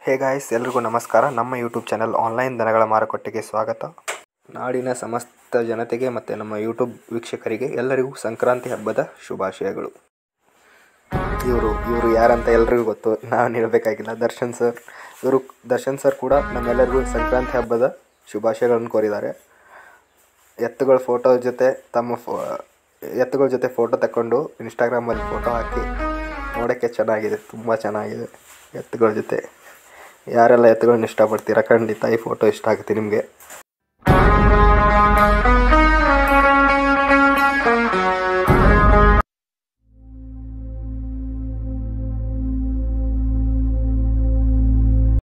hey guys ಎಲ್ರಿಗೂ ನಮಸ್ಕಾರ ನಮ್ಮ ಯೂಟ್ಯೂಬ್ ಚಾನಲ್ ಆನ್ಲೈನ್ ದನಗಳ ಮಾರುಕಟ್ಟೆಗೆ ಸ್ವಾಗತ ನಾಡಿನ ಸಮಸ್ತ ಜನತೆಗೆ ಮತ್ತು ನಮ್ಮ ಯೂಟ್ಯೂಬ್ ವೀಕ್ಷಕರಿಗೆ ಎಲ್ಲರಿಗೂ ಸಂಕ್ರಾಂತಿ ಹಬ್ಬದ ಶುಭಾಶಯಗಳು ಇವರು ಇವರು ಯಾರಂತ ಎಲ್ರಿಗೂ ಗೊತ್ತು ನಾನು ಹೇಳಬೇಕಾಗಿಲ್ಲ ದರ್ಶನ್ ಸರ್ ಇವರು ದರ್ಶನ್ ಸರ್ ಕೂಡ ನಮ್ಮೆಲ್ಲರಿಗೂ ಸಂಕ್ರಾಂತಿ ಹಬ್ಬದ ಶುಭಾಶಯಗಳನ್ನು ಕೋರಿದ್ದಾರೆ ಎತ್ತುಗಳ ಫೋಟೋ ಜೊತೆ ತಮ್ಮ ಫೋ ಎತ್ತುಗಳ ಜೊತೆ ಫೋಟೋ ತಗೊಂಡು ಇನ್ಸ್ಟಾಗ್ರಾಮಲ್ಲಿ ಫೋಟೋ ಹಾಕಿ ನೋಡೋಕ್ಕೆ ಚೆನ್ನಾಗಿದೆ ತುಂಬ ಚೆನ್ನಾಗಿದೆ ಎತ್ತುಗಳ ಜೊತೆ ಯಾರೆಲ್ಲ ಎತ್ತುಗಳನ್ನ ಇಷ್ಟಪಡ್ತೀರಾ ಖಂಡಿತ ಈ ಫೋಟೋ ಇಷ್ಟ ಆಗುತ್ತೆ ನಿಮಗೆ